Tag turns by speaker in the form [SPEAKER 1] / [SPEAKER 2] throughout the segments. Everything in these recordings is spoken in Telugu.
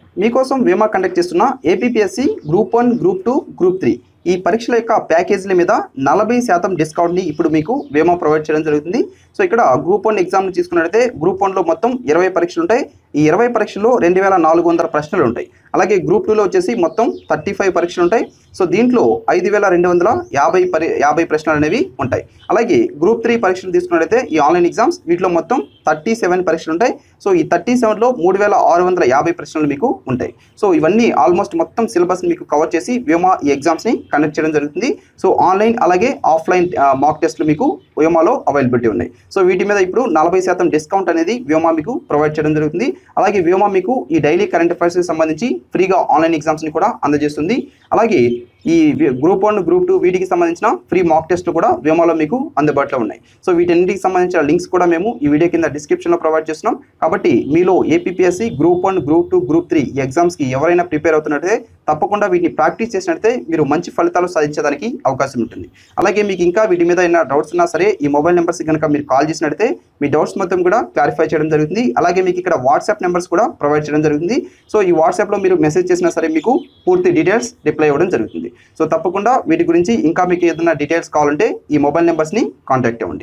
[SPEAKER 1] మీకోసం వేమా కండక్ట్ చేస్తున్న APPSC group one group two group three ఈ పరీక్షల యొక్క ప్యాకేజీల మీద నలభై శాతం డిస్కౌంట్ని ఇప్పుడు మీకు వేమా ప్రొవైడ్ చేయడం జరుగుతుంది సో ఇక్కడ గ్రూప్ వన్ ఎగ్జామ్ తీసుకున్నట్లయితే గ్రూప్ వన్లో మొత్తం ఇరవై పరీక్షలు ఉంటాయి ఈ ఇరవై పరీక్షల్లో రెండు వేల నాలుగు వందల ప్రశ్నలు ఉంటాయి అలాగే గ్రూప్ టూలో వచ్చేసి మొత్తం థర్టీ ఫైవ్ పరీక్షలు ఉంటాయి సో దీంట్లో ఐదు వేల రెండు వందల యాభై పరి యాభై ప్రశ్నలు అనేవి ఉంటాయి అలాగే గ్రూప్ త్రీ పరీక్షలు తీసుకున్నట్లయితే ఈ ఆన్లైన్ ఎగ్జామ్స్ వీటిలో మొత్తం థర్టీ సెవెన్ పరీక్షలు ఉంటాయి సో ఈ థర్టీ సెవెన్లో మూడు వేల ఆరు వందల యాభై ప్రశ్నలు మీకు ఉంటాయి సో ఇవన్నీ ఆల్మోస్ట్ మొత్తం సిలబస్ మీకు కవర్ చేసి వ్యోమా ఈ ఎగ్జామ్స్ని కండక్ట్ చేయడం జరుగుతుంది సో ఆన్లైన్ అలాగే ఆఫ్లైన్ మాక్ టెస్ట్లు మీకు వ్యోమాలో అవైలబిలిటీ ఉన్నాయి సో వీటి మీద ఇప్పుడు నలభై శాతం డిస్కౌంట్ అనేది వ్యోమా మీకు ప్రొవైడ్ చేయడం జరుగుతుంది అలాగే వ్యోమా మీకు ఈ డైలీ కరెంట్ అఫైర్స్కి సంబంధించి ఫ్రీగా ఆన్లైన్ ఎగ్జామ్స్ని కూడా అందజేస్తుంది అలాగే ఈ వి- గ్రూప్ వన్ గ్రూప్ టూ వీటికి సంబంధించిన ఫ్రీ మాక్ టెస్ట్ కూడా వ్యోమాలో మీకు అందుబాటులో ఉన్నాయి సో వీటన్నిటికి సంబంధించిన లింక్స్ కూడా మేము ఈ వీడియో కింద డిస్క్రిప్షన్లో ప్రొవైడ్ చేస్తున్నాం కాబట్టి మీలో APSC group one group two group three ఈ ఎగ్జామ్స్కి ఎవరైనా ప్రిపేర్ అవుతున్నట్లయితే తప్పకుండా వీటిని ప్రాక్టీస్ చేసినట్లయితే మీరు మంచి ఫలితాలు సాధించడానికి అవకాశం ఉంటుంది అలాగే మీకు ఇంకా వీటి మీద ఏమైనా డౌట్స్ ఉన్నా సరే ఈ మొబైల్ నెంబర్స్ కనుక మీరు కాల్ చేసినట్లయితే మీ డౌట్స్ మొత్తం కూడా క్లారిఫై చేయడం జరుగుతుంది అలాగే మీకు ఇక్కడ వాట్సాప్ నెంబర్స్ కూడా ప్రొవైడ్ చేయడం జరుగుతుంది సో ఈ వాట్సాప్లో మీరు మెసేజ్ చేసినా సరే మీకు పూర్తి డీటెయిల్స్ రిప్లై ఇవ్వడం జరుగుతుంది సో తప్పకుండా వీటి గురించి ఇంకా మీకు ఏదైనా డీటెయిల్స్ కావాలంటే ఈ మొబైల్ నెంబర్స్ని కాంటాక్ట్ అవ్వండి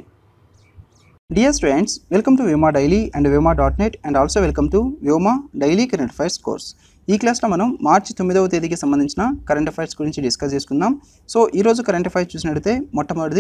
[SPEAKER 1] dear students welcome to Vyoma daily and Vyoma dot net and also welcome to Vyoma daily current affairs course ఈ క్లాస్లో మనం మార్చి తొమ్మిదవ తేదీకి సంబంధించిన కరెంట్ అఫైర్స్ గురించి డిస్కస్ చేసుకుందాం సో ఈరోజు కరెంట్ అఫైర్స్ చూసినట్లయితే మొట్టమొదటిది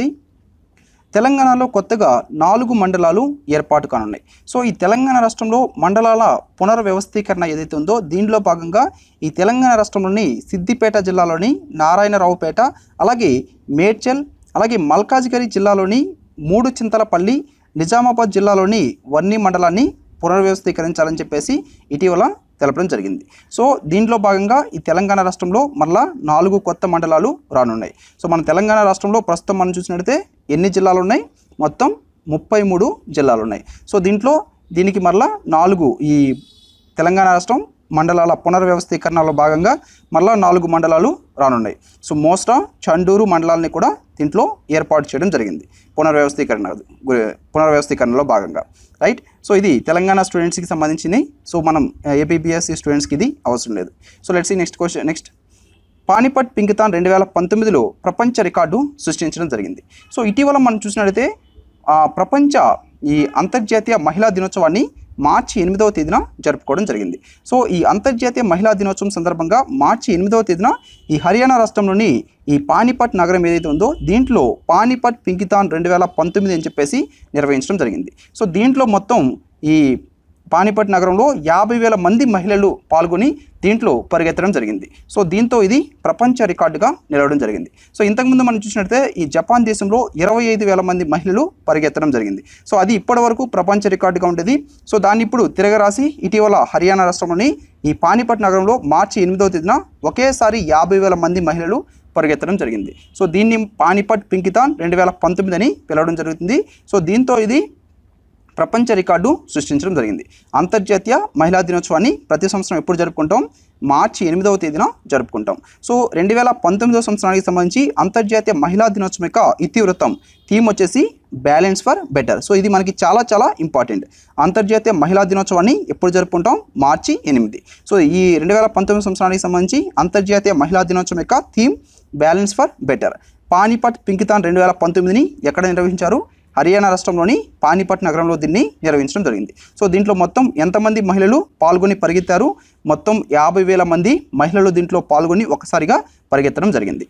[SPEAKER 1] తెలంగాణలో కొత్తగా నాలుగు మండలాలు ఏర్పాటు కానున్నాయి సో ఈ తెలంగాణ రాష్ట్రంలో మండలాల పునర్వ్యవస్థీకరణ ఏదైతే ఉందో దీనిలో భాగంగా ఈ తెలంగాణ రాష్ట్రంలోని సిద్దిపేట జిల్లాలోని నారాయణరావుపేట అలాగే మేడ్చల్ అలాగే మల్కాజిగిరి జిల్లాలోని మూడు చింతలపల్లి నిజామాబాద్ జిల్లాలోని వర్ణి మండలాన్ని పునర్వ్యవస్థీకరించాలని చెప్పేసి ఇటీవల తెలపడం జరిగింది సో దీంట్లో భాగంగా ఈ తెలంగాణ రాష్ట్రంలో మరలా నాలుగు కొత్త మండలాలు రానున్నాయి సో మన తెలంగాణ రాష్ట్రంలో ప్రస్తుతం మనం చూసినట్లయితే ఎన్ని జిల్లాలు ఉన్నాయి మొత్తం ముప్పై మూడు జిల్లాలు ఉన్నాయి సో దీంట్లో దీనికి మరలా నాలుగు ఈ తెలంగాణ రాష్ట్రం మండలాల పునర్వ్యవస్థీకరణలో భాగంగా మరలా నాలుగు మండలాలు రానున్నాయి సో మోస్టా చండూరు మండలాన్ని కూడా దీంట్లో ఏర్పాటు చేయడం జరిగింది పునర్వ్యవస్థీకరణ గు- పునర్వ్యవస్థీకరణలో భాగంగా రైట్ సో ఇది తెలంగాణ స్టూడెంట్స్కి సంబంధించినవి సో మనం ఏపీబీఎస్సీ స్టూడెంట్స్కి ఇది అవసరం లేదు సో లెట్స్ ఈ next question next Panipat Pinkathon రెండు వేల పంతొమ్మిదిలో ప్రపంచ రికార్డు సృష్టించడం జరిగింది సో ఇటీవల మనం చూసినట్లయితే ఆ, ప్రపంచ ఈ అంతర్జాతీయ మహిళా దినోత్సవాన్ని మార్చి ఎనిమిదవ తేదీన జరుపుకోవడం జరిగింది సో ఈ అంతర్జాతీయ మహిళా దినోత్సవం సందర్భంగా మార్చి ఎనిమిదవ తేదీన ఈ హర్యానా రాష్ట్రంలోని ఈ పానిపట్ నగరం ఏదైతే ఉందో దీంట్లో పానిపట్ పింకితాన్ రెండు వేల పంతొమ్మిది అని చెప్పేసి నిర్వహించడం జరిగింది సో దీంట్లో మొత్తం ఈ పానిపట్ నగరంలో యాభై వేల మంది మహిళలు పాల్గొని దీంట్లో పరిగెత్తడం జరిగింది సో దీంతో ఇది ప్రపంచ రికార్డుగా నిలవడం జరిగింది సో ఇంతకుముందు మనం చూసినట్లయితే ఈ జపాన్ దేశంలో ఇరవై ఐదు వేల మంది మహిళలు పరిగెత్తడం జరిగింది సో అది ఇప్పటి వరకు ప్రపంచ రికార్డుగా ఉండేది సో దాన్ని ఇప్పుడు తిరగరాసి ఇటీవల హర్యానా రాష్ట్రంలోని ఈ పానిపట్ నగరంలో మార్చి ఎనిమిదవ తేదీన ఒకేసారి యాభై వేల మంది మహిళలు పరిగెత్తడం జరిగింది సో దీన్ని పానిపట్ పింకితాన్ రెండు వేల పంతొమ్మిది అని పిలవడం జరుగుతుంది సో దీంతో ఇది ప్రపంచ రికార్డు సృష్టించడం జరిగింది అంతర్జాతీయ మహిళా దినోత్సవాన్ని ప్రతి సంవత్సరం ఎప్పుడు జరుపుకుంటాం మార్చి ఎనిమిదవ తేదీన జరుపుకుంటాం సో రెండు వేల పంతొమ్మిదవ సంవత్సరానికి సంబంధించి అంతర్జాతీయ మహిళా దినోత్సవం యొక్క ఇతివృత్తం థీమ్ వచ్చేసి బ్యాలెన్స్ ఫర్ బెటర్ సో ఇది మనకి చాలా చాలా ఇంపార్టెంట్ అంతర్జాతీయ మహిళా దినోత్సవాన్ని ఎప్పుడు జరుపుకుంటాం మార్చి ఎనిమిది సో ఈ రెండు వేల పంతొమ్మిది సంవత్సరానికి సంబంధించి అంతర్జాతీయ మహిళా దినోత్సవం యొక్క theme balance for better Panipat Pinkathon రెండు వేల పంతొమ్మిదిని ఎక్కడ నిర్వహించారు హర్యానా రాష్ట్రంలోని పానిపట్ నగరంలో దీన్ని నిర్వహించడం జరిగింది సో దీంట్లో మొత్తం ఎంతమంది మహిళలు పాల్గొని పరిగెత్తారు మొత్తం యాభై వేల మంది మహిళలు దీంట్లో పాల్గొని ఒకసారిగా పరిగెత్తడం జరిగింది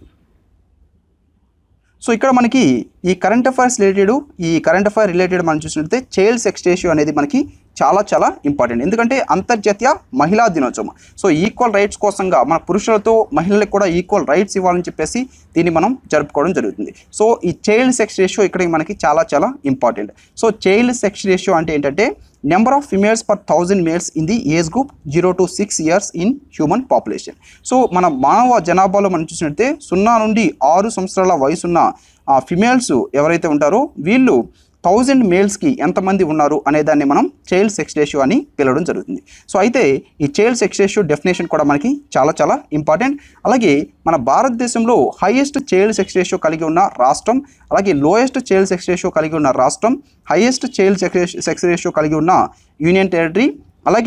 [SPEAKER 1] సో ఇక్కడ మనకి ఈ కరెంట్ అఫైర్స్ రిలేటెడ్ ఈ కరెంట్ అఫైర్ రిలేటెడ్ మనం చూసినట్లయితే చైల్డ్ సెక్స్ రేషియో అనేది మనకి చాలా చాలా ఇంపార్టెంట్ ఎందుకంటే అంతర్జాతీయ మహిళా దినోత్సవం సో ఈక్వల్ రైట్స్ కోసంగా మన పురుషులతో మహిళలకు కూడా ఈక్వల్ రైట్స్ ఇవ్వాలని చెప్పేసి దీన్ని మనం జరుపుకోవడం జరుగుతుంది సో ఈ చైల్డ్ సెక్స్ రేషియో ఇక్కడ మనకి చాలా చాలా important so child sex ratio అంటే ఏంటంటే number of females per thousand males in the age group zero to six years in human population so మన మానవ జనాభాలో మనం చూసినట్టే సున్నా నుండి ఆరు సంవత్సరాల వయసున్న ఫిమేల్స్ ఎవరైతే ఉంటారో వీళ్ళు థౌజండ్ మేల్స్కి ఎంతమంది ఉన్నారు అనే దాన్ని మనం చైల్డ్ సెక్స్ రేషియో అని పిలవడం జరుగుతుంది సో అయితే ఈ చైల్డ్ సెక్స్ రేషియో డెఫినేషన్ కూడా మనకి చాలా చాలా ఇంపార్టెంట్ అలాగే మన భారతదేశంలో హైయెస్ట్ చైల్డ్ సెక్స్ రేషియో కలిగి ఉన్న రాష్ట్రం అలాగే లోయెస్ట్ చైల్డ్ సెక్స్ రేషియో కలిగి ఉన్న రాష్ట్రం highest child sex sex ratio కలిగి ఉన్న యూనియన్ టెరిటరీ అలాగే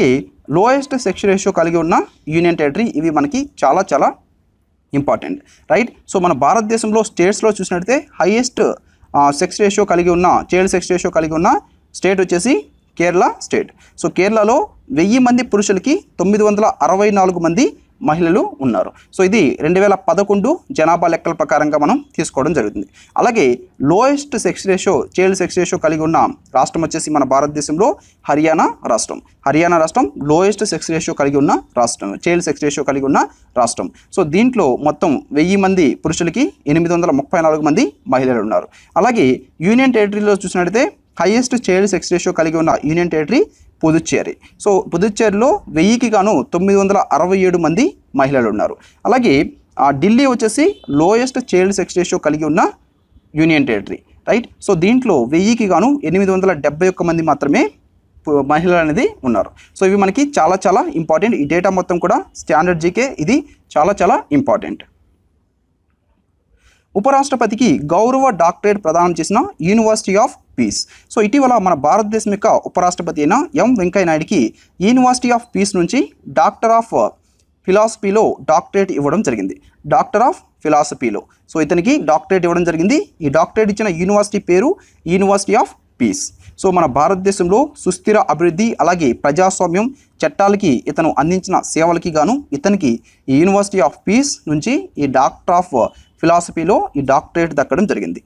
[SPEAKER 1] లోయెస్ట్ సెక్స్ రేషియో కలిగి ఉన్న యూనియన్ టెరిటరీ ఇవి మనకి చాలా చాలా ఇంపార్టెంట్ రైట్ సో మన భారతదేశంలో స్టేట్స్లో చూసినట్లయితే హైయెస్ట్ సెక్స్ రేషియో కలిగి ఉన్న చైల్డ్ సెక్స్ రేషియో కలిగి ఉన్న స్టేట్ వచ్చేసి కేరళ స్టేట్ సో కేరళలో వెయ్యి మంది పురుషులకి తొమ్మిది వందల అరవై నాలుగు మంది మహిళలు ఉన్నారు సో ఇది రెండు వేల పదకొండు జనాభా లెక్కల ప్రకారంగా మనం తీసుకోవడం జరుగుతుంది అలాగే lowest sex ratio child sex ratio కలిగి ఉన్న రాష్ట్రం వచ్చేసి మన భారతదేశంలో హర్యానా రాష్ట్రం హర్యానా రాష్ట్రం లోయెస్ట్ సెక్స్ రేషియో కలిగి ఉన్న రాష్ట్రం చైల్డ్ సెక్స్ రేషియో కలిగి ఉన్న రాష్ట్రం సో దీంట్లో మొత్తం వెయ్యి మంది పురుషులకి ఎనిమిది వందల ముప్పై నాలుగు మంది మహిళలు ఉన్నారు అలాగే యూనియన్ టెరిటరీలో చూసినట్లయితే హైయెస్ట్ చైల్డ్ సెక్స్ రేషియో కలిగి ఉన్న యూనియన్ టెరిటరీ పుదుచ్చేరి సో పుదుచ్చేరిలో వెయ్యికి గాను తొమ్మిది వందల అరవై ఏడు మంది మహిళలు ఉన్నారు అలాగే ఆ ఢిల్లీ వచ్చేసి లోయెస్ట్ చైల్డ్ సెక్స్ రేషియో కలిగి ఉన్న యూనియన్ టెరిటరీ రైట్ సో దీంట్లో వెయ్యికి గాను ఎనిమిది వందల డెబ్బై ఒక్క మంది మాత్రమే పు- మహిళలు అనేది ఉన్నారు సో ఇవి మనకి చాలా చాలా ఇంపార్టెంట్ ఈ డేటా మొత్తం కూడా స్టాండర్డ్ జీకే ఇది చాలా చాలా ఇంపార్టెంట్ ఉపరాష్ట్రపతికి గౌరవ డాక్టరేట్ ప్రదానం చేసిన యూనివర్సిటీ ఆఫ్ పీస్ సో ఇటీవల మన భారతదేశం యొక్క ఉపరాష్ట్రపతి అయిన ఎం వెంకయ్య నాయుడికి యూనివర్సిటీ ఆఫ్ పీస్ నుంచి డాక్టర్ ఆఫ్ ఫిలాసఫీలో డాక్టరేట్ ఇవ్వడం జరిగింది డాక్టర్ ఆఫ్ ఫిలాసఫీలో సో ఇతనికి డాక్టరేట్ ఇవ్వడం జరిగింది ఈ డాక్టరేట్ ఇచ్చిన యూనివర్సిటీ పేరు యూనివర్సిటీ ఆఫ్ పీస్ సో మన భారతదేశంలో సుస్థిర అభివృద్ధి అలాగే ప్రజాస్వామ్యం చట్టాలకి ఇతను అందించిన సేవలకి గాను ఇతనికి ఈ యూనివర్సిటీ ఆఫ్ పీస్ నుంచి ఈ డాక్టర్ ఆఫ్ ఫిలాసఫీలో ఈ డాక్టరేట్ దక్కడం జరిగింది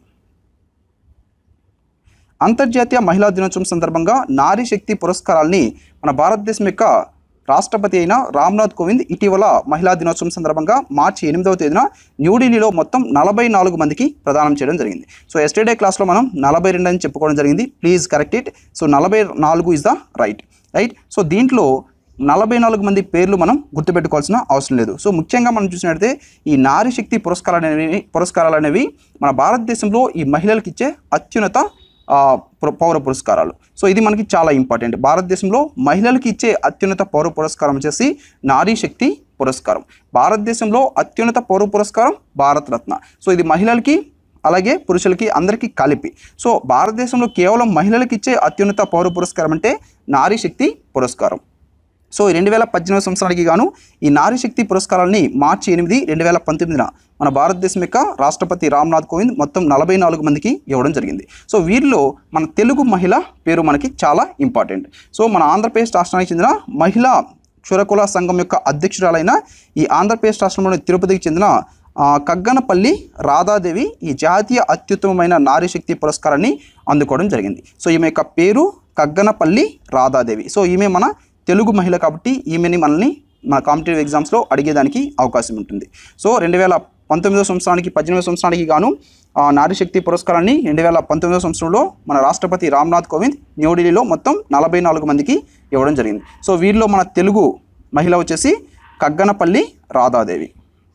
[SPEAKER 1] అంతర్జాతీయ మహిళా దినోత్సవం సందర్భంగా నారీ శక్తి పురస్కారాల్ని మన భారతదేశం యొక్క రాష్ట్రపతి అయిన రామ్నాథ్ కోవింద్ ఇటీవల మహిళా దినోత్సవం సందర్భంగా మార్చి ఎనిమిదవ తేదీన న్యూఢిల్లీలో మొత్తం నలభై నాలుగు మందికి ప్రదానం చేయడం జరిగింది సో ఎస్టర్డే క్లాస్లో మనం నలభై రెండు అని చెప్పుకోవడం జరిగింది ప్లీజ్ కరెక్ట్ ఇట్ సో నలభై నాలుగు is the right right so దీంట్లో నలభై నాలుగు మంది పేర్లు మనం గుర్తుపెట్టుకోవాల్సిన అవసరం లేదు సో ముఖ్యంగా మనం చూసినట్లయితే ఈ నారీ శక్తి పురస్కారాలు అనేవి పురస్కారాలు అనేవి మన భారతదేశంలో ఈ మహిళలకు ఇచ్చే అత్యున్నత ఆ, పుర- పౌర పురస్కారాలు సో ఇది మనకి చాలా ఇంపార్టెంట్ భారతదేశంలో మహిళలకు ఇచ్చే అత్యున్నత పౌర పురస్కారం వచ్చేసి నారీ శక్తి పురస్కారం భారతదేశంలో అత్యున్నత పౌర పురస్కారం భారతరత్న సో ఇది మహిళలకి అలాగే పురుషులకి అందరికీ కలిపి సో భారతదేశంలో కేవలం మహిళలకు ఇచ్చే అత్యున్నత పౌర పురస్కారం అంటే నారీ శక్తి పురస్కారం సో రెండు వేల పద్దెనిమిది సంవత్సరానికి గాను ఈ నారీ శక్తి పురస్కారాలని మార్చి ఎనిమిది రెండు వేల పంతొమ్మిదిన మన భారతదేశం యొక్క రాష్ట్రపతి రామ్నాథ్ కోవింద్ మొత్తం నలభై నాలుగు మందికి ఇవ్వడం జరిగింది సో వీరిలో మన తెలుగు మహిళ పేరు మనకి చాలా ఇంపార్టెంట్ సో మన ఆంధ్రప్రదేశ్ రాష్ట్రానికి చెందిన మహిళా క్షురకుల సంఘం యొక్క అధ్యక్షురాలైన ఈ ఆంధ్రప్రదేశ్ రాష్ట్రంలోని తిరుపతికి చెందిన ఆ, కగ్గనపల్లి రాధాదేవి ఈ జాతీయ అత్యుత్తమమైన నారీ శక్తి పురస్కారాన్ని అందుకోవడం జరిగింది సో ఈమె యొక్క పేరు కగ్గనపల్లి రాధాదేవి సో ఈమె మన తెలుగు మహిళ కాబట్టి ఈమెని మనల్ని మన కాంపిటేటివ్ ఎగ్జామ్స్లో అడిగేదానికి అవకాశం ఉంటుంది సో రెండు వేల పంతొమ్మిదో సంవత్సరానికి పద్దెనిమిదో సంవత్సరానికి గాను ఆ, నారీ శక్తి పురస్కారాన్ని రెండు వేల పంతొమ్మిదో సంవత్సరంలో మన రాష్ట్రపతి రామ్నాథ్ కోవింద్ న్యూఢిల్లీలో మొత్తం నలభై నాలుగు మందికి ఇవ్వడం జరిగింది సో వీరిలో మన తెలుగు మహిళ వచ్చేసి కగ్గనపల్లి రాధాదేవి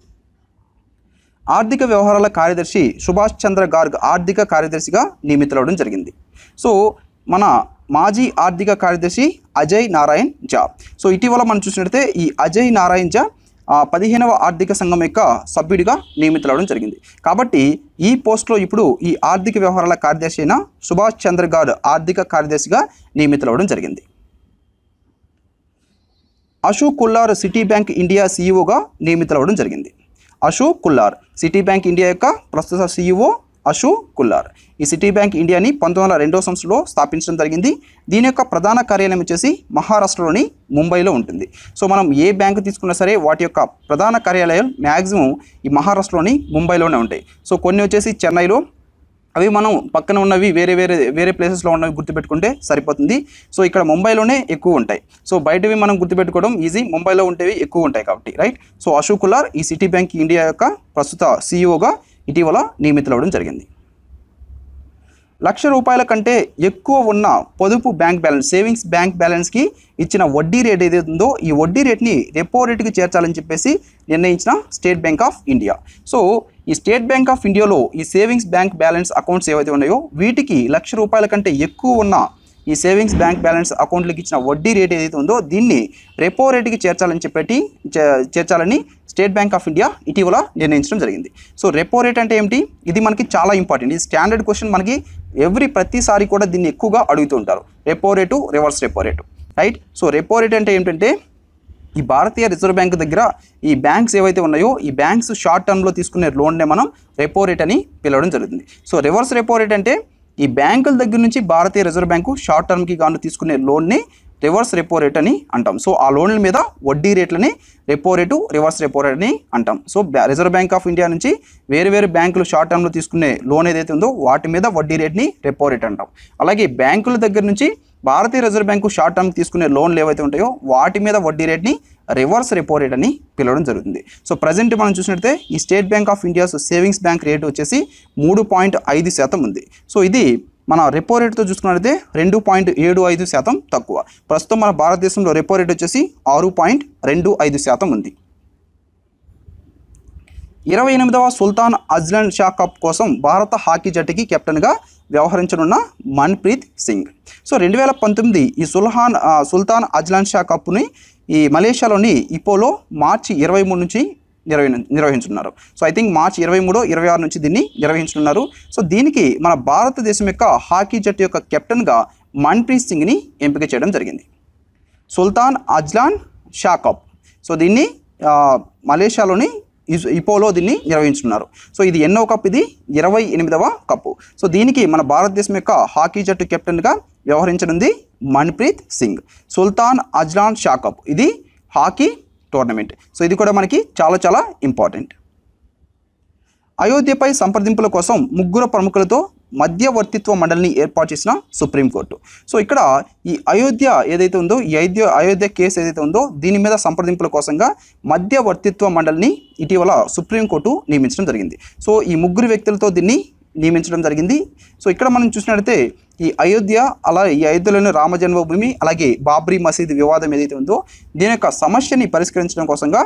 [SPEAKER 1] ఆర్థిక వ్యవహారాల కార్యదర్శి సుభాష్ చంద్ర గార్గ్ ఆర్థిక కార్యదర్శిగా నియమితులవడం జరిగింది సో మన మాజీ ఆర్థిక కార్యదర్శి అజయ్ నారాయణ్ జా సో ఇటీవల మనం చూసినట్లయితే ఈ అజయ్ నారాయణ్ జా ఆ, పదిహేనవ ఆర్థిక సంఘం యొక్క సభ్యుడిగా నియమితులవడం జరిగింది కాబట్టి ఈ పోస్ట్లో ఇప్పుడు ఈ ఆర్థిక వ్యవహారాల కార్యదర్శి అయిన సుభాష్ చంద్ర గార్గ్ ఆర్థిక కార్యదర్శిగా నియమితులవడం జరిగింది Ashok Kullar Citibank India సీఈఓగా నియమితులవడం జరిగింది Ashok Kullar Citibank India యొక్క ప్రస్తుత సీఈఓ అశోక్ కుల్లార్ ఈ సిటీ బ్యాంక్ ఇండియాని పంతొమ్మిది వందల రెండో సంవత్సరంలో స్థాపించడం జరిగింది దీని యొక్క ప్రధాన కార్యాలయం వచ్చేసి మహారాష్ట్రలోని ముంబైలో ఉంటుంది సో మనం ఏ బ్యాంకు తీసుకున్నా సరే వాటి యొక్క ప్రధాన కార్యాలయం మ్యాక్సిమం ఈ మహారాష్ట్రలోని ముంబైలోనే ఉంటాయి సో కొన్ని వచ్చేసి చెన్నైలో అవి మనం పక్కన ఉన్నవి వేరే వేరే వేరే ప్లేసెస్లో ఉన్నవి గుర్తుపెట్టుకుంటే సరిపోతుంది సో ఇక్కడ ముంబైలోనే ఎక్కువ ఉంటాయి సో బయటవి మనం గుర్తుపెట్టుకోవడం ఈజీ ముంబైలో ఉంటేవి ఎక్కువ ఉంటాయి కాబట్టి రైట్ సో అశోక్ కులార్ ఈ సిటీ బ్యాంక్ ఇండియా యొక్క ప్రస్తుత సీఈఓగా ఇటీవల నియమితులవడం జరిగింది లక్ష రూపాయల కంటే ఎక్కువ ఉన్న పొదుపు బ్యాంక్ బ్యాలెన్స్ సేవింగ్స్ బ్యాంక్ బ్యాలెన్స్కి ఇచ్చిన వడ్డీ రేట్ ఏదైతే ఉందో ఈ వడ్డీ రేట్ని రెపో రేటుకి చేర్చాలని చెప్పేసి నిర్ణయించిన state bank of India so ఈ స్టేట్ బ్యాంక్ ఆఫ్ ఇండియాలో ఈ సేవింగ్స్ బ్యాంక్ బ్యాలెన్స్ అకౌంట్స్ ఏవైతే ఉన్నాయో వీటికి లక్ష రూపాయల కంటే ఎక్కువ ఉన్న ఈ సేవింగ్స్ బ్యాంక్ బ్యాలెన్స్ అకౌంట్లకు ఇచ్చిన వడ్డీ రేట్ ఏదైతే ఉందో దీన్ని రెపో రేటుకి చేర్చాలని చెప్పేటి చే- చేర్చాలని స్టేట్ బ్యాంక్ ఆఫ్ ఇండియా ఇటీవల నిర్ణయించడం జరిగింది సో రెపో రేట్ అంటే ఏమిటి ఇది మనకి చాలా ఇంపార్టెంట్ ఇది స్టాండర్డ్ క్వశ్చన్ మనకి ఎవ్రీ ప్రతిసారి కూడా దీన్ని ఎక్కువగా అడుగుతూ ఉంటారు repo rate reverse repo rate right so repo rate అంటే ఏంటంటే ఈ భారతీయ రిజర్వ్ బ్యాంక్ దగ్గర ఈ బ్యాంక్స్ ఏవైతే ఉన్నాయో ఈ బ్యాంక్స్ షార్ట్ టర్మ్లో తీసుకునే లోన్నే మనం రెపో రేట్ అని పిలవడం జరుగుతుంది సో రివర్స్ రెపో రేట్ అంటే ఈ బ్యాంకుల దగ్గర నుంచి భారతీయ రిజర్వ్ బ్యాంకు షార్ట్ టర్మ్కి గాను తీసుకునే లోన్ని రివర్స్ రెపో రేట్ అని అంటాం సో ఆ లోన్ల మీద వడ్డీ రేట్లని repo rate reverse repo rate అని అంటాం సో బ్యా- రిజర్వ్ బ్యాంక్ ఆఫ్ ఇండియా నుంచి వేరు వేరు బ్యాంకులు షార్ట్ టర్మ్లో తీసుకునే లోన్ ఏదైతే ఉందో వాటి మీద వడ్డీ రేట్ని రెపో రేట్ అంటాం అలాగే బ్యాంకుల దగ్గర నుంచి భారతీయ రిజర్వ్ బ్యాంకు షార్ట్ టర్మ్ తీసుకునే లోన్లు ఏవైతే ఉంటాయో వాటి మీద వడ్డీ రేట్ని రివర్స్ రెపో రేట్ అని పిలవడం జరుగుతుంది సో ప్రజెంట్ మనం చూసినట్లయితే ఈ state bank of India's savings bank rate వచ్చేసి మూడు పాయింట్ ఐదు శాతం ఉంది సో ఇది మన రెపో రేట్తో చూసుకున్నట్లయితే రెండు పాయింట్ ఏడు ఐదు శాతం తక్కువ ప్రస్తుతం మన భారతదేశంలో రెపో రేట్ వచ్చేసి ఆరు పాయింట్ రెండు ఐదు శాతం ఉంది ఇరవై ఎనిమిదవ సుల్తాన్ అజ్లాన్ షా కప్ కోసం భారత హాకీ జట్టుకి కెప్టెన్గా వ్యవహరించనున్న మన్ప్రీత్ సింగ్ సో రెండు వేల పంతొమ్మిది ఈ సుల్హాన్ ఆ, సుల్తాన్ అజ్లాన్ షా కప్ని ఈ మలేషియాలోని ఇపోలో మార్చి ఇరవై మూడు నుంచి నిర్వహి నిర్వహించున్నారు సో ఐ థింక్ మార్చి ఇరవై మూడు ఇరవై ఆరు నుంచి దీన్ని నిర్వహించనున్నారు సో దీనికి మన భారతదేశం యొక్క హాకీ జట్టు యొక్క కెప్టెన్గా మన్ప్రీత్ సింగ్ని ఎంపిక చేయడం జరిగింది Sultan Azlan Shah cup so దీన్ని ఆ, మలేషియాలోని ఇస్- ఇపోలో దీన్ని నిర్వహించున్నారు సో ఇది ఎన్నో కప్ ఇది ఇరవై ఎనిమిదవ కప్పు సో దీనికి మన భారతదేశం యొక్క హాకీ జట్టు కెప్టెన్గా వ్యవహరించనుంది Manpreet Singh Sultan Azlan Shah cup ఇది హాకీ టోర్నమెంట్ సో ఇది కూడా మనకి చాలా చాలా ఇంపార్టెంట్ అయోధ్యపై సంప్రదింపుల కోసం ముగ్గురు ప్రముఖులతో మధ్యవర్తిత్వ మండలిని ఏర్పాటు చేసిన సుప్రీంకోర్టు సో ఇక్కడ ఈ అయోధ్య ఏదైతే ఉందో ఈ అయోధ్య అయోధ్య కేసు ఏదైతే ఉందో దీని మీద సంప్రదింపుల కోసంగా మధ్యవర్తిత్వ మండలిని ఇటీవల సుప్రీంకోర్టు నియమించడం జరిగింది సో ఈ ముగ్గురు వ్యక్తులతో దీన్ని నియమించడం జరిగింది సో ఇక్కడ మనం చూసినట్లయితే ఈ అయోధ్య అలా ఈ అయోధ్యలోని రామ జన్మభూమి అలాగే బాబ్రీ మసీద్ వివాదం ఏదైతే ఉందో దీని యొక్క సమస్యని పరిష్కరించడం కోసంగా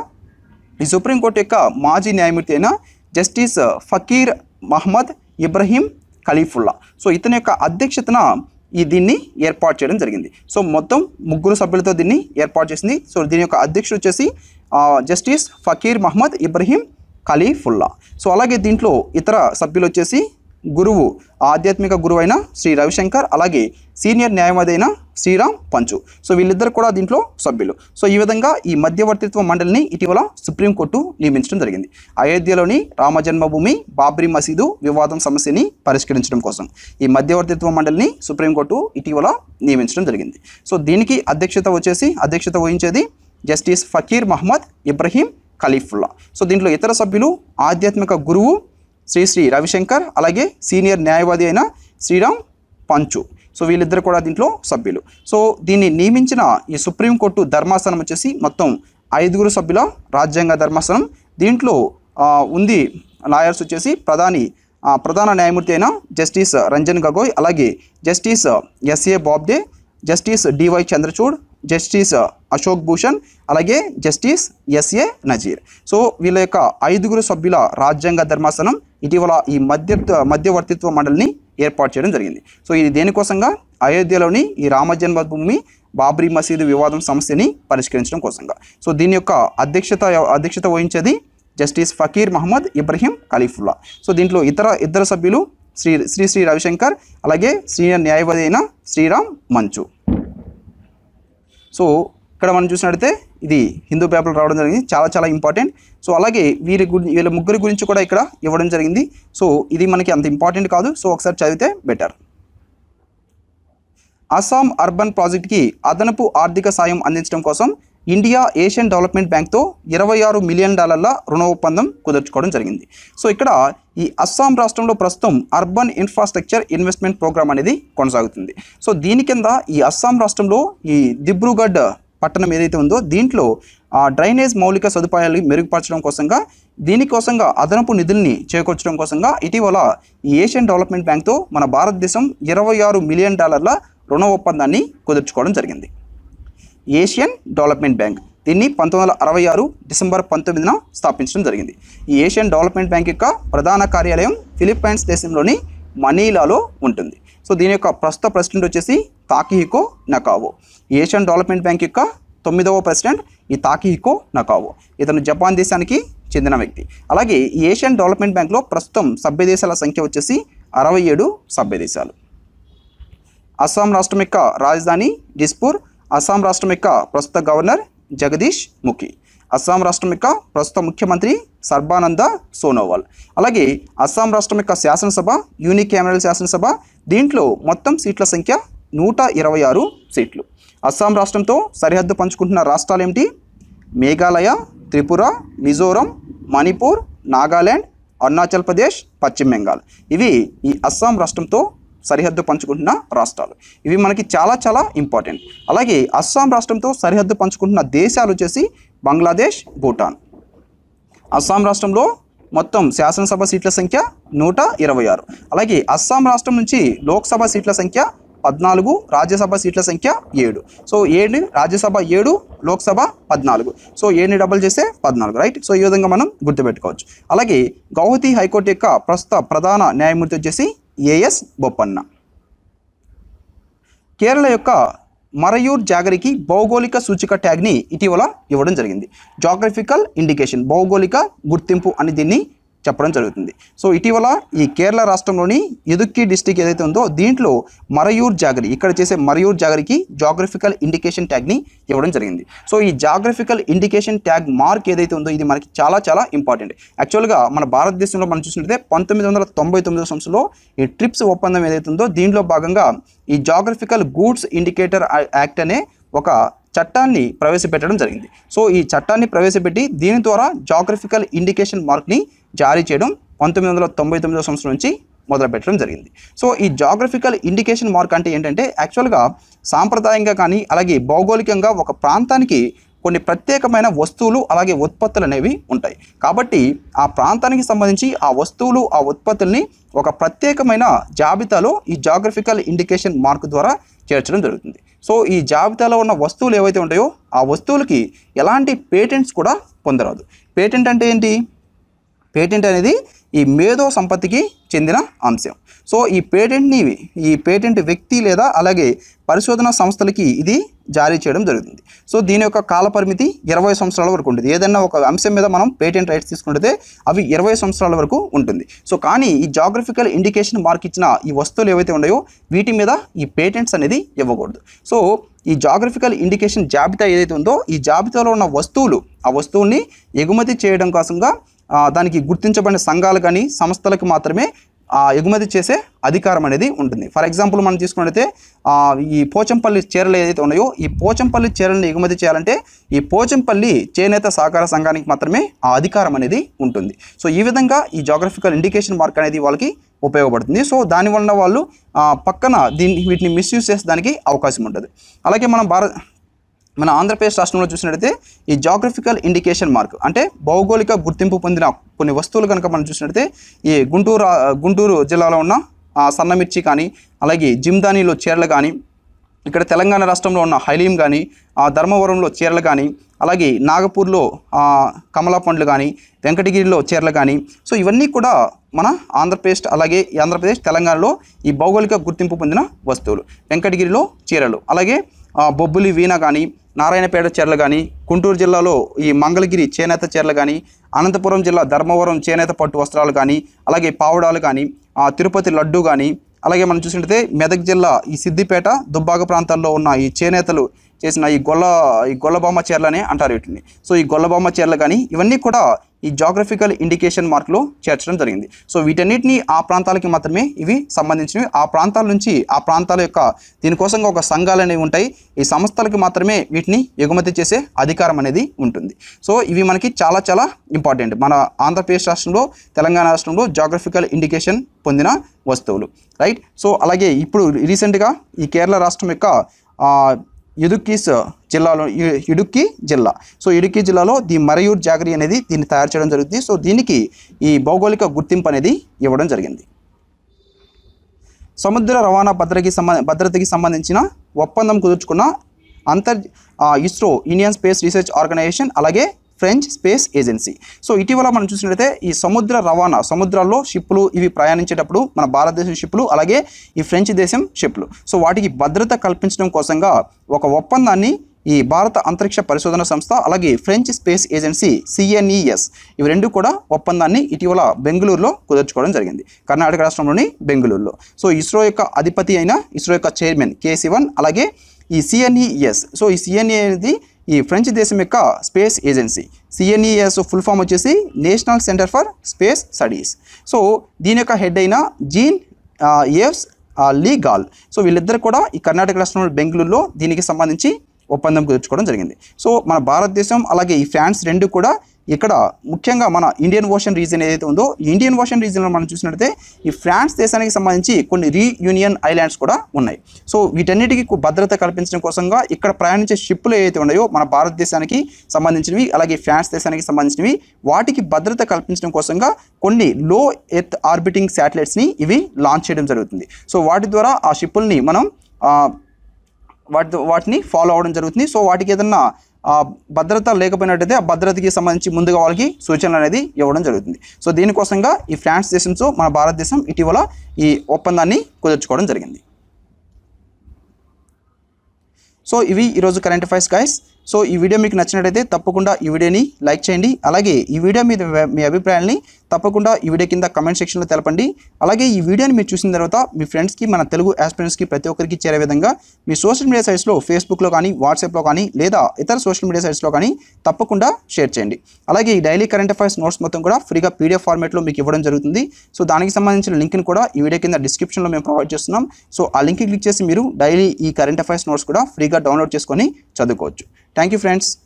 [SPEAKER 1] ఈ సుప్రీంకోర్టు యొక్క మాజీ న్యాయమూర్తి అయిన జస్టిస్ ఫకీర్ మహమ్మద్ ఇబ్రహీం ఖలీఫుల్లా సో ఇతని యొక్క అధ్యక్షతన ఈ దీన్ని ఏర్పాటు చేయడం జరిగింది సో మొత్తం ముగ్గురు సభ్యులతో దీన్ని ఏర్పాటు చేసింది సో దీని యొక్క అధ్యక్షుడు వచ్చేసి ఆ, జస్టిస్ ఫకీర్ మహమ్మద్ ఇబ్రహీం ఖలీఫుల్లా సో అలాగే దీంట్లో ఇతర సభ్యులు వచ్చేసి గురువు ఆధ్యాత్మిక గురువు అయిన శ్రీ రవిశంకర్ అలాగే సీనియర్ న్యాయవాది అయిన శ్రీరామ్ పంచు సో వీళ్ళిద్దరు కూడా దీంట్లో సభ్యులు సో ఈ విధంగా ఈ మధ్యవర్తిత్వ మండలిని ఇటీవల సుప్రీంకోర్టు నియమించడం జరిగింది అయోధ్యలోని రామ జన్మభూమి బాబ్రీ మసీదు వివాదం సమస్యని పరిష్కరించడం కోసం ఈ మధ్యవర్తిత్వ మండలిని సుప్రీంకోర్టు ఇటీవల నియమించడం జరిగింది సో దీనికి అధ్యక్షత వచ్చేసి అధ్యక్షత వహించేది జస్టిస్ ఫకీర్ మహమ్మద్ ఇబ్రహీం ఖలీఫుల్లా సో దీంట్లో ఇతర సభ్యులు ఆధ్యాత్మిక గురువు శ్రీ శ్రీ రవిశంకర్ అలాగే సీనియర్ న్యాయవాది అయిన శ్రీరామ్ పంచు సో వీళ్ళిద్దరు కూడా దీంట్లో సభ్యులు సో దీన్ని నియమించిన ఈ సుప్రీంకోర్టు ధర్మాసనం వచ్చేసి మొత్తం ఐదుగురు సభ్యుల రాజ్యాంగ ధర్మాసనం దీంట్లో ఆ, ఉంది లాయర్స్ వచ్చేసి ప్రధాని ఆ, ప్రధాన న్యాయమూర్తి అయిన జస్టిస్ రంజన్ గగోయ్ అలాగే justice S A Bobde justice D Y Chandrachud justice Ashok Bhushan అలాగే జస్టిస్ ఎస్ఏ నజీర్ సో వీళ్ళ యొక్క ఐదుగురు సభ్యుల రాజ్యాంగ ధర్మాసనం ఇటీవల ఈ మధ్య మధ్యవర్తిత్వ మండలిని ఏర్పాటు చేయడం జరిగింది సో ఇది దేనికోసంగా అయోధ్యలోని ఈ రామ జన్మభూమి బాబ్రీ మసీదు వివాదం సమస్యని పరిష్కరించడం కోసంగా సో దీని యొక్క అధ్యక్షత అధ్యక్షత వహించేది జస్టిస్ ఫకీర్ మహమ్మద్ ఇబ్రహీం ఖలీఫుల్లా సో దీంట్లో ఇతర ఇద్దరు సభ్యులు శ్రీ శ్రీ శ్రీ రవిశంకర్ అలాగే సీనియర్ న్యాయవాది అయిన శ్రీరామ్ మంచు సో ఇక్కడ మనం చూసినట్లయితే ఇది హిందూ పేపర్ రావడం జరిగింది చాలా చాలా ఇంపార్టెంట్ సో అలాగే వీరి గురి వీళ్ళ ముగ్గురి గురించి కూడా ఇక్కడ ఇవ్వడం జరిగింది సో ఇది మనకి అంత ఇంపార్టెంట్ కాదు సో ఒకసారి చదివితే బెటర్ అస్సాం అర్బన్ ప్రాజెక్ట్కి అదనపు ఆర్థిక సాయం అందించడం కోసం ఇండియా ఏషియన్ డెవలప్మెంట్ బ్యాంక్తో ఇరవై ఆరు మిలియన్ డాలర్ల రుణ ఒప్పందం కుదుర్చుకోవడం జరిగింది సో ఇక్కడ ఈ అస్సాం రాష్ట్రంలో ప్రస్తుతం అర్బన్ ఇన్ఫ్రాస్ట్రక్చర్ ఇన్వెస్ట్మెంట్ ప్రోగ్రామ్ అనేది కొనసాగుతుంది సో దీని కింద ఈ అస్సాం రాష్ట్రంలో ఈ దిబ్రూగఢ్ పట్టణం ఏదైతే ఉందో దీంట్లో ఆ డ్రైనేజ్ మౌలిక సదుపాయాలు మెరుగుపరచడం కోసంగా దీనికోసంగా అదనపు నిధుల్ని చేకూర్చడం కోసంగా ఇటీవల ఈ ఏషియన్ డెవలప్మెంట్ బ్యాంక్తో మన భారతదేశం ఇరవై ఆరు మిలియన్ డాలర్ల రుణ ఒప్పందాన్ని కుదుర్చుకోవడం జరిగింది ఏషియన్ డెవలప్మెంట్ బ్యాంక్ దీన్ని పంతొమ్మిది వందల అరవై ఆరు డిసెంబర్ పంతొమ్మిదిన స్థాపించడం జరిగింది ఈ ఏషియన్ డెవలప్మెంట్ బ్యాంక్ యొక్క ప్రధాన కార్యాలయం ఫిలిప్పైన్స్ దేశంలోని మనీలాలో ఉంటుంది సో దీని యొక్క ప్రస్తుత ప్రెసిడెంట్ వచ్చేసి Takehiko Nakao Asian development bank యొక్క తొమ్మిదవ ప్రెసిడెంట్ ఈ తాకిహికో నకావో ఇతను జపాన్ దేశానికి చెందిన వ్యక్తి అలాగే ఈ ఏషియన్ డెవలప్మెంట్ బ్యాంక్లో ప్రస్తుతం సభ్య దేశాల సంఖ్య వచ్చేసి అరవై ఏడు సభ్య దేశాలు అస్సాం రాష్ట్రం యొక్క రాజధాని డిస్పూర్ అస్సాం రాష్ట్రం యొక్క ప్రస్తుత గవర్నర్ జగదీష్ ముఖి అస్సాం రాష్ట్రం యొక్క ప్రస్తుత ముఖ్యమంత్రి సర్బానంద సోనోవాల్ అలాగే అస్సాం రాష్ట్రం యొక్క శాసనసభ యూనికామరల్ శాసనసభ దీంట్లో మొత్తం సీట్ల సంఖ్య నూట ఇరవై ఆరు సీట్లు అస్సాం రాష్ట్రంతో సరిహద్దు పంచుకుంటున్న రాష్ట్రాలు ఏమిటి మేఘాలయ త్రిపుర మిజోరం మణిపూర్ నాగాల్యాండ్ అరుణాచల్ ప్రదేశ్ పశ్చిమ బెంగాల్ ఇవి ఈ అస్సాం రాష్ట్రంతో సరిహద్దు పంచుకుంటున్న రాష్ట్రాలు ఇవి మనకి చాలా చాలా ఇంపార్టెంట్ అలాగే అస్సాం రాష్ట్రంతో సరిహద్దు పంచుకుంటున్న దేశాలు వచ్చేసి బంగ్లాదేశ్ భూటాన్ అస్సాం రాష్ట్రంలో మొత్తం శాసనసభ సీట్ల సంఖ్య నూట ఇరవై ఆరు అలాగే అస్సాం రాష్ట్రం నుంచి లోక్సభ సీట్ల సంఖ్య పద్నాలుగు రాజ్యసభ సీట్ల సంఖ్య ఏడు సో ఏడు రాజ్యసభ ఏడు లోక్సభ పద్నాలుగు సో ఏడుని డబుల్ చేస్తే పద్నాలుగు రైట్ సో ఈ విధంగా మనం గుర్తుపెట్టుకోవచ్చు అలాగే గౌహతి హైకోర్టు యొక్క ప్రస్తుత ప్రధాన న్యాయమూర్తి వచ్చేసి ఏఎస్ బొప్పన్న కేరళ యొక్క మరయూర్ జాగరికి భౌగోళిక సూచిక ట్యాగ్ని ఇటీవల ఇవ్వడం జరిగింది జాగ్రఫికల్ ఇండికేషన్ భౌగోళిక గుర్తింపు అని దీన్ని చెప్పడం జరుగుతుంది సో ఇటీవల ఈ కేరళ రాష్ట్రంలోని ఎదుక్కి డిస్టిక్ ఏదైతే ఉందో దీంట్లో మరయూర్ జాగరి ఇక్కడ చేసే మరయూర్ జాగరికి జాగ్రఫికల్ ఇండికేషన్ ట్యాగ్ని ఇవ్వడం జరిగింది సో ఈ జాగ్రఫికల్ ఇండికేషన్ ట్యాగ్ మార్క్ ఏదైతే ఉందో ఇది మనకి చాలా చాలా ఇంపార్టెంట్ యాక్చువల్గా మన భారతదేశంలో మనం చూసినట్లయితే పంతొమ్మిది వందల తొంభై తొమ్మిదో సంవత్సరంలో ఈ ట్రిప్స్ ఒప్పందం ఏదైతే ఉందో దీనిలో భాగంగా ఈ జాగ్రఫికల్ గూడ్స్ ఇండికేటర్ యాక్ట్ అనే ఒక చట్టాన్ని ప్రవేశపెట్టడం జరిగింది సో ఈ చట్టాన్ని ప్రవేశపెట్టి దీని ద్వారా జాగ్రఫికల్ ఇండికేషన్ మార్క్ని జారీ చేయడం పంతొమ్మిది వందల తొంభై తొమ్మిదో సంవత్సరం నుంచి మొదలు పెట్టడం జరిగింది సో ఈ జాగ్రఫికల్ ఇండికేషన్ మార్క్ అంటే ఏంటంటే యాక్చువల్గా సాంప్రదాయంగా కానీ అలాగే భౌగోళికంగా ఒక ప్రాంతానికి కొన్ని ప్రత్యేకమైన వస్తువులు అలాగే ఉత్పత్తులు అనేవి ఉంటాయి కాబట్టి ఆ ప్రాంతానికి సంబంధించి ఆ వస్తువులు ఆ ఉత్పత్తుల్ని ఒక ప్రత్యేకమైన జాబితాలో ఈ జాగ్రఫికల్ ఇండికేషన్ మార్క్ ద్వారా చేర్చడం జరుగుతుంది సో ఈ జాబితాలో ఉన్న వస్తువులు ఏవైతే ఉంటాయో ఆ వస్తువులకి ఎలాంటి పేటెంట్స్ కూడా పొందరాదు పేటెంట్ అంటే ఏంటి పేటెంట్ అనేది ఈ మేధో సంపత్తికి చెందిన అంశం సో ఈ పేటెంట్ని ఈ పేటెంట్ వ్యక్తి లేదా అలాగే పరిశోధన సంస్థలకి ఇది జారీ చేయడం జరుగుతుంది సో దీని యొక్క కాల పరిమితి ఇరవై సంవత్సరాల వరకు ఉంటుంది ఏదైనా ఒక అంశం మీద మనం పేటెంట్ రైట్స్ తీసుకుంటే అవి ఇరవై సంవత్సరాల వరకు ఉంటుంది సో కానీ ఈ జాగ్రఫికల్ ఇండికేషన్ మార్క్ ఇచ్చిన ఈ వస్తువులు ఏవైతే ఉన్నాయో వీటి మీద ఈ పేటెంట్స్ అనేది ఇవ్వకూడదు సో ఈ జాగ్రఫికల్ ఇండికేషన్ జాబితా ఏదైతే ఉందో ఈ జాబితాలో ఉన్న వస్తువులు ఆ వస్తువుల్ని ఎగుమతి చేయడం కోసంగా ఆ, దానికి గుర్తించబడిన సంఘాలు కానీ సంస్థలకు మాత్రమే ఆ ఎగుమతి చేసే అధికారం అనేది ఉంటుంది ఫర్ ఎగ్జాంపుల్ మనం తీసుకున్నట్లయితే ఆ, ఈ పోచంపల్లి చీరలు ఏదైతే ఉన్నాయో ఈ పోచంపల్లి చీరలను ఎగుమతి చేయాలంటే ఈ పోచంపల్లి చేనేత సహకార సంఘానికి మాత్రమే ఆ అధికారం అనేది ఉంటుంది సో ఈ విధంగా ఈ జాగ్రఫికల్ ఇండికేషన్ మార్క్ అనేది వాళ్ళకి ఉపయోగపడుతుంది సో దానివల్ల వాళ్ళు ఆ, పక్కన దీన్ని వీటిని మిస్యూజ్ చేసేదానికి అవకాశం ఉంటుంది అలాగే మనం భారత్ మన ఆంధ్రప్రదేశ్ రాష్ట్రంలో చూసినట్టయితే ఈ జాగ్రఫికల్ ఇండికేషన్ మార్క్ అంటే భౌగోళిక గుర్తింపు పొందిన కొన్ని వస్తువులు కనుక మనం చూసినట్టయితే ఈ గుంటూరు ఆ, గుంటూరు జిల్లాలో ఉన్న ఆ, సన్నమిర్చి కానీ అలాగే జిమ్దానీలో చీరలు కానీ ఇక్కడ తెలంగాణ రాష్ట్రంలో ఉన్న హలీం కానీ ఆ ధర్మవరంలో చీరలు కానీ అలాగే నాగపూర్లో ఆ, కమలా పండ్లు కానీ వెంకటగిరిలో చీరలు కానీ సో ఇవన్నీ కూడా మన ఆంధ్రప్రదేశ్ అలాగే ఈ ఆంధ్రప్రదేశ్ తెలంగాణలో ఈ భౌగోళిక గుర్తింపు పొందిన వస్తువులు వెంకటగిరిలో చీరలు అలాగే ఆ, బొబ్బులి వీణ కానీ నారాయణపేట చీరలు కానీ గుంటూరు జిల్లాలో ఈ మంగళగిరి చేనేత చీరలు కానీ అనంతపురం జిల్లా ధర్మవరం చేనేత పట్టు వస్త్రాలు కానీ అలాగే పావుడాలు కానీ ఆ, తిరుపతి లడ్డు కానీ అలాగే మనం చూసినట్టయితే మెదక్ జిల్లా ఈ సిద్దిపేట దుబ్బాక ప్రాంతాల్లో ఉన్న ఈ చేనేతలు చేసిన ఈ గొల్ల ఈ గొల్లబొమ్మ చీరలనే అంటారు వీటిని సో ఈ గొల్లబొమ్మ చీరలు కానీ ఇవన్నీ కూడా ఈ జాగ్రఫికల్ ఇండికేషన్ మార్క్లో చేర్చడం జరిగింది సో వీటన్నిటిని ఆ ప్రాంతాలకి మాత్రమే ఇవి సంబంధించినవి ఆ ప్రాంతాల నుంచి ఆ ప్రాంతాల యొక్క దీనికోసంగా ఒక సంఘాలు అనేవి ఉంటాయి ఈ సంస్థలకి మాత్రమే వీటిని ఎగుమతి చేసే అధికారం అనేది ఉంటుంది సో ఇవి మనకి చాలా చాలా ఇంపార్టెంట్ మన ఆంధ్రప్రదేశ్ రాష్ట్రంలో తెలంగాణ రాష్ట్రంలో జాగ్రఫికల్ ఇండికేషన్ పొందిన వస్తువులు రైట్ సో అలాగే ఇప్పుడు రీసెంట్గా ఈ కేరళ రాష్ట్రం యొక్క ఆ, ఇడుక్కీస్ జిల్లాలో ఇ- ఇడుక్కి జిల్లా సో ఇడుక్కి జిల్లాలో ది మరయూర్ జాగరి అనేది దీన్ని తయారు చేయడం జరుగుతుంది సో దీనికి ఈ భౌగోళిక గుర్తింపు అనేది ఇవ్వడం జరిగింది సముద్ర రవాణా భద్రతకి సంబంధ భద్రతకి సంబంధించిన ఒప్పందం కుదుర్చుకున్న అంతర్ ఆ, ISRO Indian space research organisation అలాగే ఫ్రెంచ్ స్పేస్ ఏజెన్సీ సో ఇటీవల మనం చూసినట్లయితే ఈ సముద్ర రవాణా సముద్రాల్లో షిప్లు ఇవి ప్రయాణించేటప్పుడు మన భారతదేశం షిప్లు అలాగే ఈ ఫ్రెంచ్ దేశం షిప్లు సో వాటికి భద్రత కల్పించడం కోసంగా ఒక ఒప్పందాన్ని ఈ భారత అంతరిక్ష పరిశోధన సంస్థ అలాగే ఫ్రెంచ్ స్పేస్ ఏజెన్సీ సిఎన్ఈఎస్ ఇవి రెండు కూడా ఒప్పందాన్ని ఇటీవల బెంగళూరులో కుదుర్చుకోవడం జరిగింది కర్ణాటక రాష్ట్రంలోని బెంగళూరులో సో ఇస్రో యొక్క అధిపతి అయిన ఇస్రో యొక్క చైర్మన్ కే శివన్ అలాగే ఈ సిఎన్ఈఎస్ సో ఈ సిఎన్ఈ అనేది ఈ ఫ్రెంచ్ దేశం యొక్క space agency CNES full form వచ్చేసి national centre for space studies so దీని యొక్క హెడ్ అయిన జీన్ ఎఫ్స్ లీ గాల్ సో వీళ్ళిద్దరు కూడా ఈ కర్ణాటక రాష్ట్రంలో బెంగళూరులో దీనికి సంబంధించి ఒప్పందం కుదుర్చుకోవడం జరిగింది సో మన భారతదేశం అలాగే ఈ ఫ్రాన్స్ రెండు కూడా ఇక్కడ ముఖ్యంగా మన ఇండియన్ ఓషన్ రీజన్ ఏదైతే ఉందో ఈ ఇండియన్ ఓషన్ రీజన్లో మనం చూసినట్లయితే ఈ ఫ్రాన్స్ దేశానికి సంబంధించి కొన్ని రీయూనియన్ ఐలాండ్స్ కూడా ఉన్నాయి సో వీటన్నిటికీ కు- భద్రత కల్పించడం కోసంగా ఇక్కడ ప్రయాణించే షిప్లు ఏవైతే ఉన్నాయో మన భారతదేశానికి సంబంధించినవి అలాగే ఫ్రాన్స్ దేశానికి సంబంధించినవి వాటికి భద్రత కల్పించడం కోసంగా కొన్ని లో ఎర్త్ ఆర్బిటింగ్ శాటిలైట్స్ని ఇవి లాంచ్ చేయడం జరుగుతుంది సో వాటి ద్వారా ఆ షిప్పుల్ని మనం ఆ, వాటి వాటిని ఫాలో అవ్వడం జరుగుతుంది సో వాటికి ఏదన్నా ఆ, భద్రత లేకపోయినట్టయితే ఆ భద్రతకి సంబంధించి ముందుగా వాళ్ళకి సూచనలు అనేది ఇవ్వడం జరుగుతుంది సో దీనికోసంగా ఈ ఫ్రాన్స్ దేశంతో మన భారతదేశం ఇటీవల ఈ ఒప్పందాన్ని కుదుర్చుకోవడం జరిగింది సో ఇవి ఈరోజు కరెంట్ అఫైర్స్ గైస్ సో ఈ వీడియో మీకు నచ్చినట్టయితే తప్పకుండా ఈ వీడియోని లైక్ చేయండి అలాగే ఈ వీడియో మీద మీ అభిప్రాయాల్ని తప్పకుండా ఈ వీడియో కింద కమెంట్ సెక్షన్లో తెలపండి అలాగే ఈ వీడియోని మీరు చూసిన తర్వాత మీ ఫ్రెండ్స్కి మన తెలుగు ఆస్పిరెంట్స్కి ప్రతి ఒక్కరికి చేరే విధంగా మీ సోషల్ మీడియా సైట్స్లో ఫేస్బుక్లో కానీ వాట్సాప్లో కానీ లేదా ఇతర సోషల్ మీడియా సైట్స్లో కానీ తప్పకుండా షేర్ చేయండి అలాగే ఈ డైలీ కరెంట్ అఫైర్స్ నోట్స్ మొత్తం కూడా ఫ్రీగా పీడిఎఫ్ ఫార్మేట్లో మీకు ఇవ్వడం జరుగుతుంది సో దానికి సంబంధించిన లింక్ని కూడా ఈ వీడియో కింద డిస్క్రిప్షన్లో మేము ప్రొవైడ్ చేస్తున్నాం సో ఆ లింక్ క్లిక్ చేసి మీరు డైలీ ఈ కరెంట్ అఫైర్స్ నోట్స్ కూడా ఫ్రీగా డౌన్లోడ్ చేసుకొని చదువుకోవచ్చు థ్యాంక్ యూ ఫ్రెండ్స్